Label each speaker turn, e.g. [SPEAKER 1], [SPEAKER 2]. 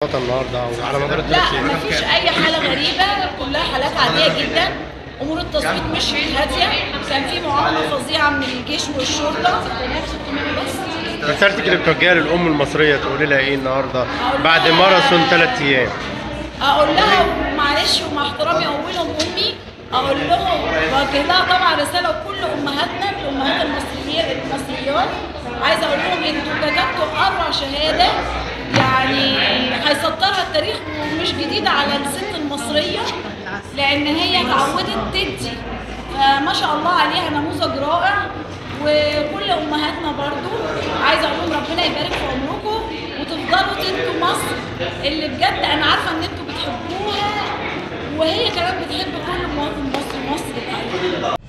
[SPEAKER 1] النهارده وعلى مدار
[SPEAKER 2] لا
[SPEAKER 1] الثلاث ايام
[SPEAKER 2] مفيش اي حاله غريبه كلها حالات عاديه جدا امور التصويت مشيت هاديه كان في معامله فظيعه من الجيش والشرطه بس
[SPEAKER 1] رسالتك اللي بتوجهها للام المصريه تقولي لها ايه النهارده
[SPEAKER 2] أقول
[SPEAKER 1] بعد
[SPEAKER 2] لها-
[SPEAKER 1] ماراثون ثلاث ايام
[SPEAKER 2] اقول لها معلش ومع احترامي اولهم امي اقول لهم بوجه لها طبعا رساله لكل امهاتنا الامهات المصريات المصريات عايزه اقول لهم انتوا كتبتوا اربع شهاده يعني هيسطرها التاريخ ومش جديده على الست المصريه لان هي اتعودت تدي فما شاء الله عليها نموذج رائع وكل امهاتنا برضو عايزه اقول لهم ربنا يبارك في عمركم وتفضلوا تدوا مصر اللي بجد انا عارفه ان انتوا بتحبوها وهي كمان بتحب كل مواطن مصري مصر الحقيقه